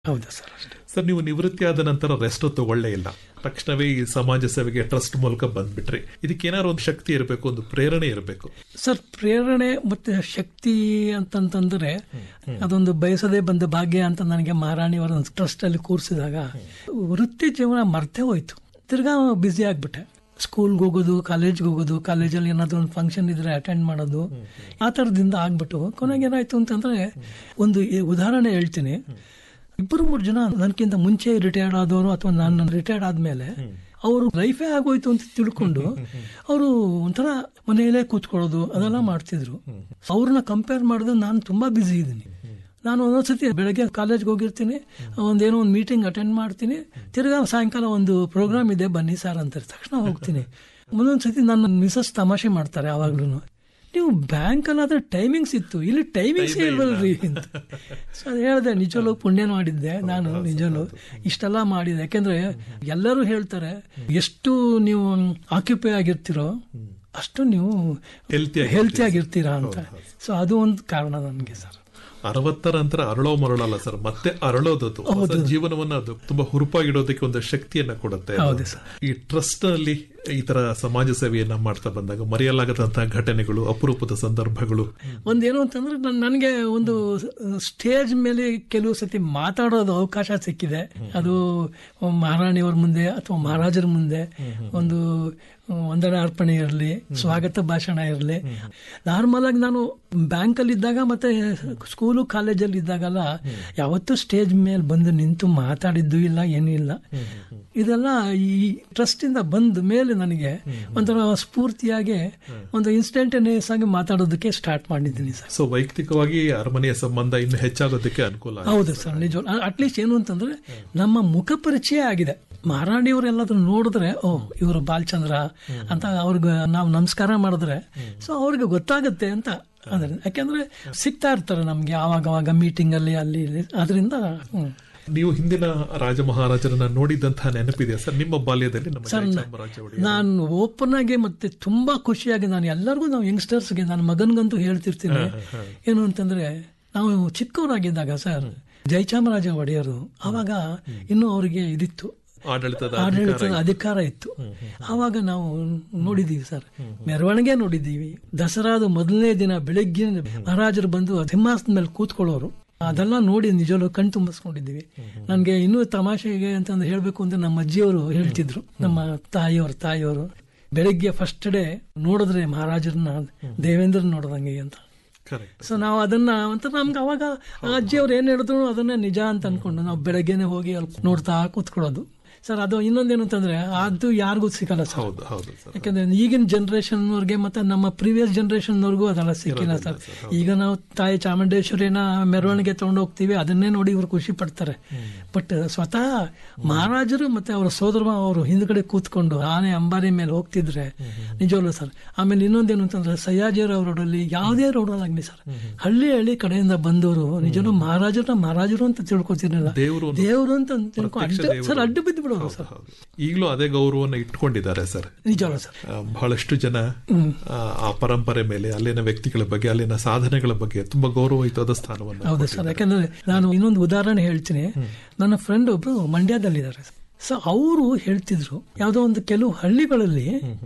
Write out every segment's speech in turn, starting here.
ಹೌದು ಸರ್ ಅಷ್ಟೇ ಸರ್ ನೀವು ನಿವೃತ್ತಿ ಆದ ನಂತರ ರೆಸ್ಟ್ ತಗೊಳ್ಳೇ ಇಲ್ಲ ತಕ್ಷಣವೇ ಈ ಸಮಾಜ ಸೇವೆಗೆ ಟ್ರಸ್ಟ್ ಮೂಲಕ ಬಂದ್ಬಿಟ್ರಿ ಇದಕ್ಕೆ ಏನಾದ್ರು ಒಂದು ಶಕ್ತಿ ಇರಬೇಕು ಒಂದು ಪ್ರೇರಣೆ ಇರಬೇಕು ಸರ್ ಪ್ರೇರಣೆ ಮತ್ತೆ ಶಕ್ತಿ ಅಂತಂತಂದ್ರೆ ಅದೊಂದು ಬಯಸದೇ ಬಂದ ಭಾಗ್ಯ ಅಂತ ನನಗೆ ಮಹಾರಾಣಿಯವರ ಟ್ರಸ್ಟ್ ಅಲ್ಲಿ ಕೂರಿಸಿದಾಗ ವೃತ್ತಿ ಜೀವನ ಮರ್ತೇ ಹೋಯ್ತು ತಿರ್ಗಾ ಬ್ಯುಸಿ ಆಗ್ಬಿಟ್ಟೆ ಸ್ಕೂಲ್ಗೆ ಹೋಗೋದು ಕಾಲೇಜ್ಗೆ ಹೋಗೋದು ಕಾಲೇಜಲ್ಲಿ ಏನಾದ್ರು ಒಂದು ಫಂಕ್ಷನ್ ಇದ್ರೆ ಅಟೆಂಡ್ ಮಾಡೋದು ಆ ಥರದಿಂದ ಆಗ್ಬಿಟ್ಟು ಕೊನೆಗೆ ಏನಾಯ್ತು ಅಂತಂದ್ರೆ ಒಂದು ಈ ಉದಾಹರಣೆ ಹೇಳ್ತೀನಿ ಇಬ್ಬರು ಮೂರು ಜನ ನನಗಿಂತ ಮುಂಚೆ ರಿಟೈರ್ಡ್ ಆದವರು ಅಥವಾ ನಾನು ರಿಟೈರ್ಡ್ ಆದ್ಮೇಲೆ ಅವರು ಲೈಫೇ ಆಗೋಯ್ತು ಅಂತ ತಿಳ್ಕೊಂಡು ಅವರು ಒಂಥರ ಮನೆಯಲ್ಲೇ ಕೂತ್ಕೊಳ್ಳೋದು ಅದೆಲ್ಲ ಮಾಡ್ತಿದ್ರು ಅವ್ರನ್ನ ಕಂಪೇರ್ ಮಾಡಿದ್ರೆ ನಾನು ತುಂಬಾ ಬ್ಯುಸಿ ಇದ್ದೀನಿ ನಾನು ಒಂದೊಂದ್ಸತಿ ಬೆಳಗ್ಗೆ ಕಾಲೇಜ್ಗೆ ಹೋಗಿರ್ತೀನಿ ಒಂದೇನೋ ಒಂದು ಮೀಟಿಂಗ್ ಅಟೆಂಡ್ ಮಾಡ್ತೀನಿ ತಿರ್ಗಾ ಸಾಯಂಕಾಲ ಒಂದು ಪ್ರೋಗ್ರಾಮ್ ಇದೆ ಬನ್ನಿ ಸರ್ ಅಂತಾರೆ ತಕ್ಷಣ ಹೋಗ್ತೀನಿ ಒಂದೊಂದ್ಸತಿ ನನ್ನ ಮಿಸಸ್ ತಮಾಷೆ ಮಾಡ್ತಾರೆ ಯಾವಾಗ್ಲೂ ನೀವು ಬ್ಯಾಂಕಲ್ಲಾದ್ರೆ ಟೈಮಿಂಗ್ಸ್ ಇತ್ತು ಇಲ್ಲಿ ಟೈಮಿಂಗ್ಸ್ ಇಲ್ವಲ್ರಿ ಅಂತ ಸೊ ಅದು ಹೇಳಿದೆ ನಿಜವಲ್ಲೂ ಪುಣ್ಯ ಮಾಡಿದ್ದೆ ನಾನು ನಿಜವಲ್ಲೂ ಇಷ್ಟೆಲ್ಲ ಮಾಡಿದೆ ಯಾಕೆಂದ್ರೆ ಎಲ್ಲರೂ ಹೇಳ್ತಾರೆ ಎಷ್ಟು ನೀವು ಆಕ್ಯುಪೈ ಆಗಿರ್ತೀರೋ ಅಷ್ಟು ನೀವು Healthy ಆಗಿರ್ತೀರಿ. ಹೆಲ್ತಿ ಆಗಿರ್ತೀರಾ ಅಂತ ಸೊ ಅದು ಒಂದು ಕಾರಣ ನನಗೆ ಸರ್ ಅರವತ್ತರ ನಂತರ ಅರಳೋ ಮರಳಲ್ಲ ಸರ್ ಮತ್ತೆ ಅರಳೋದದು ಹೊಸ ಜೀವನವನ್ನ ಅದು ತುಂಬಾ ಹುರುಪಾಗಿಡೋದಕ್ಕೆ ಒಂದು ಶಕ್ತಿಯನ್ನ ಕೊಡುತ್ತೆ ಅದು. ಹೌದು ಸರ್. ಈ ಟ್ರಸ್ಟ್ ನಲ್ಲಿ ಈ ತರ ಸಮಾಜ ಸೇವೆಯನ್ನ ಮಾಡ್ತಾ ಬಂದಾಗ ಮರೆಯಲಾಗದಂತಹ ಘಟನೆಗಳು ಅಪರೂಪದ ಸಂದರ್ಭಗಳು ಒಂದೇನು ಅಂತಂದ್ರೆ ನನ್- ನನಗೆ ಒಂದು ಸ್ಟೇಜ್ ಮೇಲೆ ಕೆಲವು ಸತಿ ಮಾತಾಡೋದು ಅವಕಾಶ ಸಿಕ್ಕಿದೆ ಅದು ಮಹಾರಾಣಿಯವ್ರ ಮುಂದೆ ಅಥವಾ ಮಹಾರಾಜರ ಮುಂದೆ ಒಂದು ವಂದನಾ ಅರ್ಪಣೆ ಇರಲಿ ಸ್ವಾಗತ ಭಾಷಣ ಇರಲಿ ನಾರ್ಮಲ್ ಆಗಿ ನಾನು ಬ್ಯಾಂಕಲ್ಲಿ ಇದ್ದಾಗ ಮತ್ತೆ ಸ್ಕೂಲು ಕಾಲೇಜಲ್ಲಿ ಇದ್ದಾಗೆಲ್ಲ ಯಾವತ್ತೂ ಸ್ಟೇಜ್ ಮೇಲೆ ಬಂದು ನಿಂತು ಮಾತಾಡಿದ್ದು ಇಲ್ಲ ಏನೂ ಇಲ್ಲ ಇದೆಲ್ಲ ಈ ಟ್ರಸ್ಟ್ ಇಂದ ಬಂದ ಮೇಲೆ ನನಗೆ ಒಂಥರ ಸ್ಫೂರ್ತಿಯಾಗಿ ಒಂದು ಇನ್ಸ್ಟಂಟೇನಿಯಸ್ ಆಗಿ ಮಾತಾಡೋದಕ್ಕೆ ಸ್ಟಾರ್ಟ್ ಮಾಡಿದ್ದೀನಿ ಸರ್ ಸೊ ವೈಯಕ್ತಿಕವಾಗಿ ಅರಮನೆಯ ಸಂಬಂಧ ಇನ್ನು ಹೆಚ್ಚಾಗೋದಕ್ಕೆ ಅನುಕೂಲ ಆಗಿದೆ. ಹೌದು ಸರ್ ನಿಜ ಅಟ್ಲೀಸ್ಟ್ ಏನು ಅಂತಂದ್ರೆ ನಮ್ಮ ಮುಖ ಪರಿಚಯ ಆಗಿದೆ ಮಹಾರಾಣಿಯವರು ಎಲ್ಲಾದ್ರೂ ನೋಡಿದ್ರೆ ಓ ಇವರು ಬಾಲಚಂದ್ರ ಅಂತ ಅವ್ರಿಗೆ ನಾವು ನಮಸ್ಕಾರ ಮಾಡಿದ್ರೆ ಸೊ ಅವ್ರಿಗೆ ಗೊತ್ತಾಗುತ್ತೆ ಅಂತ ಅಂದ್ರೆ ಯಾಕೆಂದ್ರೆ ಸಿಗ್ತಾ ಇರ್ತಾರೆ ನಮ್ಗೆ ಆವಾಗ ಅವಾಗ ಮೀಟಿಂಗ್ ಅಲ್ಲಿ ಅಲ್ಲಿ ಇಲ್ಲಿ ಅದರಿಂದ ಹ್ಮ್. ನೀವು ಹಿಂದಿನ ರಾಜ ಮಹಾರಾಜರನ್ನ ನೋಡಿದಂತಹ ನೆನಪಿದೆ ಸರ್ ನಿಮ್ಮ ಬಾಲ್ಯದಲ್ಲಿ ನಮ್ಮ ಜಯಚಾಮರಾಜ ಒಡೆಯರ್ ನಾನು ಓಪನ್ ಆಗಿ ಮತ್ತೆ ತುಂಬಾ ಖುಷಿಯಾಗಿ ನಾನು ಎಲ್ಲರಿಗೂ ನಾವು ಯಂಗ್ಸ್ಟರ್ಸ್ಗೆ ನನ್ನ ಮಗನ್ಗಂತೂ ಹೇಳ್ತಿರ್ತೀನಿ ಏನು ಅಂತಂದ್ರೆ ನಾವು ಚಿಕ್ಕವರಾಗಿದ್ದಾಗ ಸರ್ ಜಯಚಾಮರಾಜ ಒಡೆಯರು ಆವಾಗ ಇನ್ನೂ ಅವರಿಗೆ ಇದಿತ್ತು ಆಡಳಿತದ ಆಡಳಿತದ ಅಧಿಕಾರ ಇತ್ತು ಆವಾಗ ನಾವು ನೋಡಿದೀವಿ ಸರ್ ಮೆರವಣಿಗೆ ನೋಡಿದ್ದೀವಿ ದಸರಾದ ಮೊದಲನೇ ದಿನ ಬೆಳಗ್ಗೆ ಮಹಾರಾಜರು ಬಂದು ಸಿಂಹಾಸನದ ಮೇಲೆ ಕೂತ್ಕೊಳ್ಳೋರು ಅದೆಲ್ಲ ನೋಡಿ ನಿಜವಲ್ಲೂ ಕಣ್ ತುಂಬಿಸ್ಕೊಂಡಿದ್ದೀವಿ ನನಗೆ ಇನ್ನೂ ತಮಾಷೆಗೆ ಅಂತಂದು ಹೇಳ್ಬೇಕು ಅಂತ ನಮ್ಮ ಅಜ್ಜಿಯವರು ಹೇಳ್ತಿದ್ರು ನಮ್ಮ ತಾಯಿಯವರು ತಾಯಿಯವರು ಬೆಳಿಗ್ಗೆ ಫಸ್ಟ್ ಡೇ ನೋಡಿದ್ರೆ ಮಹಾರಾಜರನ್ನ ದೇವೇಂದ್ರನ್ ನೋಡ್ದಂಗೆ ಅಂತ ಕರೆಕ್ಟ್ ಸೊ ನಾವು ಅದನ್ನ ಅಂತ ನಮ್ಗೆ ಅವಾಗ ಆ ಅಜ್ಜಿಯವ್ರು ಏನ್ ಹೇಳಿದ್ರು ಅದನ್ನೇ ನಿಜ ಅಂತ ಅನ್ಕೊಂಡು ನಾವು ಬೆಳಗ್ಗೆನೆ ಹೋಗಿ ಅಲ್ಲಿ ನೋಡ್ತಾ ಕೂತ್ಕೊಳ್ಳೋದು ಸರ್ ಅದು ಇನ್ನೊಂದೇನು ಅಂತಂದ್ರೆ ಅದು ಯಾರಿಗೂ ಸಿಗಲ್ಲ ಸರ್ ಹೌದು ಹೌದು ಸರ್ ಯಾಕಂದ್ರೆ ಈಗಿನ ಜನರೇಷನ್ ಅವ್ರಿಗೆ ಮತ್ತೆ ನಮ್ಮ ಪ್ರೀವಿಯಸ್ ಜನರೇಷನ್ ಅವ್ರಿಗೂ ಅದೆಲ್ಲ ಸಿಕ್ಕಿಲ್ಲ ಸರ್ ಈಗ ನಾವು ತಾಯಿ ಚಾಮುಂಡೇಶ್ವರಿನ ಮೆರವಣಿಗೆ ತಗೊಂಡು ಹೋಗ್ತೀವಿ ಅದನ್ನೇ ನೋಡಿ ಇವ್ರು ಖುಷಿ ಪಡ್ತಾರೆ ಬಟ್ ಸ್ವತಃ ಮಹಾರಾಜರು ಮತ್ತೆ ಅವರ ಸೋದರ ಅವರು ಹಿಂದ್ಗಡೆ ಕೂತ್ಕೊಂಡು ಆನೆ ಅಂಬಾರಿ ಮೇಲೆ ಹೋಗ್ತಿದ್ರೆ ನಿಜವಲ್ಲ ಸರ್ ಆಮೇಲೆ ಇನ್ನೊಂದೇನು ಅಂತಂದ್ರೆ ಸಯ್ಯಾಜಿಯವ್ರ ರೋಡಲ್ಲಿ ಯಾವುದೇ ರೋಡಲ್ಲಾಗ್ಲಿ ಸರ್ ಹಳ್ಳಿ ಹಳ್ಳಿ ಕಡೆಯಿಂದ ಬಂದವರು ನಿಜವೂ ಮಹಾರಾಜರನ್ನ ಮಹಾರಾಜರು ಅಂತ ತಿಳ್ಕೊತಿರ್ಲಿಲ್ಲ ದೇವರು ದೇವರು ಅಂತ ತಿಳ್ಕೊ ಅಡ್ಡ ಸರ್ ಅಡ್ಡ ಬಿದ್ದು ಬಿಡೋರು ಸರ್ ಹೌದು ಈಗಲೂ ಅದೇ ಗೌರವವನ್ನು ಇಟ್ಕೊಂಡಿದ್ದಾರೆ ಸರ್ ನಿಜವಲ್ಲ ಸರ್ ಆ, ಬಹಳಷ್ಟು ಜನ ಆ, ಆ ಪರಂಪರೆ ಮೇಲೆ ಅಲ್ಲಿನ ವ್ಯಕ್ತಿಗಳ ಬಗ್ಗೆ ಅಲ್ಲಿನ ಸಾಧನೆಗಳ ಬಗ್ಗೆ ತುಂಬಾ ಗೌರವಯುತವಾದ ಸ್ಥಾನವನ್ನು ಹೌದು ಸರ್ ಯಾಕಂದ್ರೆ ನಾನು ಇನ್ನೊಂದು ಉದಾಹರಣೆ ಹೇಳ್ತೀನಿ ನನ್ನ ಫ್ರೆಂಡ್ ಒಬ್ರು ಮಂಡ್ಯದಲ್ಲಿದ್ದಾರೆ ಸೊ ಅವರು ಹೇಳ್ತಿದ್ರು ಯಾವುದೋ ಒಂದು ಕೆಲವು ಹಳ್ಳಿಗಳಲ್ಲಿ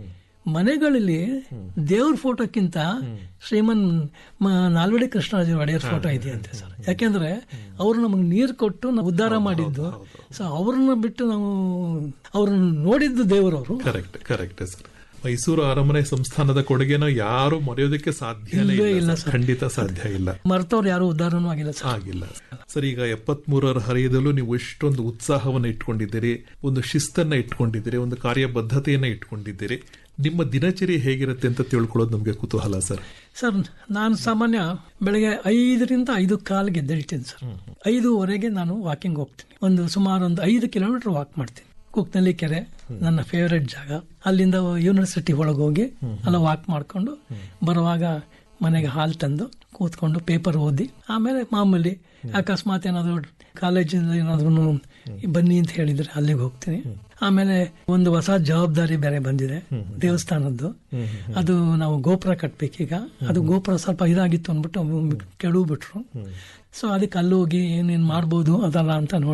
ಮನೆಗಳಲ್ಲಿ ದೇವ್ರ ಫೋಟೋಕ್ಕಿಂತ ಶ್ರೀಮನ್ ಮ- ನಾಲ್ವಡಿ ಕೃಷ್ಣರಾಜ ಒಡೆಯರ್ ಫೋಟೋ ಇದೆಯಂತೆ ಸರ್ ಯಾಕೆಂದ್ರೆ ಅವರು ನಮಗೆ ನೀರು ಕೊಟ್ಟು ನಾವು ಉದ್ಧಾರ ಮಾಡಿದ್ದು ಸೊ ಅವ್ರನ್ನ ಬಿಟ್ಟು ನಾವು ಅವ್ರನ್ನ ನೋಡಿದ್ದು ದೇವರವರು ಕರೆಕ್ಟ್ ಕರೆಕ್ಟ್ ಸರ್ ಮೈಸೂರು ಅರಮನೆ ಸಂಸ್ಥಾನದ ಕೊಡುಗೆನ ಯಾರು ಮರೆಯೋದಕ್ಕೆ ಸಾಧ್ಯನೇ ಇಲ್ವೇ ಇಲ್ಲ ಇಲ್ಲ ಸರ್. ಖಂಡಿತ ಸಾಧ್ಯ ಇಲ್ಲ ಮರ್ತವ್ರು ಯಾರು ಉದ್ಧಾರನೂ ಆಗಿಲ್ಲ ಸರ್ ಆಗಿಲ್ಲ ಸರ್ ಈಗ ಎಪ್ಪತ್ ಮೂರರ ಹರಿಯದಲ್ಲೂ ನೀವು ಇಷ್ಟೊಂದು ಉತ್ಸಾಹವನ್ನು ಇಟ್ಕೊಂಡಿದ್ದೀರಿ ಒಂದು ಶಿಸ್ತನ್ನ ಇಟ್ಕೊಂಡಿದ್ದೀರಿ ಒಂದು ಕಾರ್ಯಬದ್ಧತೆಯನ್ನ ಇಟ್ಕೊಂಡಿದ್ದೀರಿ ನಿಮ್ಮ ದಿನಚರಿ ಹೇಗಿರುತ್ತೆ ಅಂತ ತಿಳ್ಕೊಳ್ಳೋದು ನಮ್ಗೆ ಕುತೂಹಲ ಸರ್ ಸರ್ ನಾನು ಸಾಮಾನ್ಯ ಬೆಳಗ್ಗೆ ಐದರಿಂದ ಐದು ಕಾಲ್ಗೆ ಎದ್ದೇಳ್ತೀನಿ ಸರ್ ಐದೂವರೆಗೆ ನಾನು ವಾಕಿಂಗ್ ಹೋಗ್ತೀನಿ ಒಂದು ಸುಮಾರು ಒಂದು ಐದು ಕಿಲೋಮೀಟರ್ ವಾಕ್ ಮಾಡ್ತೀನಿ ಕುಕ್ನಳ್ಳಿ ಕೆರೆ ನನ್ನ ಫೇವರೆಟ್ ಜಾಗ ಅಲ್ಲಿಂದ ಯೂನಿವರ್ಸಿಟಿ ಒಳಗೆ ಹೋಗಿ ಅಲ್ಲ ವಾಕ್ ಮಾಡ್ಕೊಂಡು ಬರುವಾಗ ಮನೆಗೆ ಹಾಲು ತಂದು ಕೂತ್ಕೊಂಡು ಪೇಪರ್ ಓದಿ ಆಮೇಲೆ ಮಾಮೂಲಿ ಅಕಸ್ಮಾತ್ ಏನಾದ್ರು ಕಾಲೇಜಿಂದ ಏನಾದ್ರು ಬನ್ನಿ ಅಂತ ಹೇಳಿದ್ರೆ ಅಲ್ಲಿಗೆ ಹೋಗ್ತೀನಿ ಆಮೇಲೆ ಒಂದು ಹೊಸ ಜವಾಬ್ದಾರಿ ಬೇರೆ ಬಂದಿದೆ ದೇವಸ್ಥಾನದ್ದು ಅದು ನಾವು ಗೋಪುರ ಕಟ್ಬೇಕೀಗ ಅದು ಗೋಪುರ ಸ್ವಲ್ಪ ಇದಾಗಿತ್ತು ಅಂದ್ಬಿಟ್ಟು ಕೆಡವು ಬಿಟ್ರು ಸೊ ಅದಕ್ಕೆ ಅಲ್ಲಿ ಹೋಗಿ ಏನೇನ್ ಮಾಡ್ಬೋದು ಅದಲ್ಲ ಅಂತ ನೋಡಿ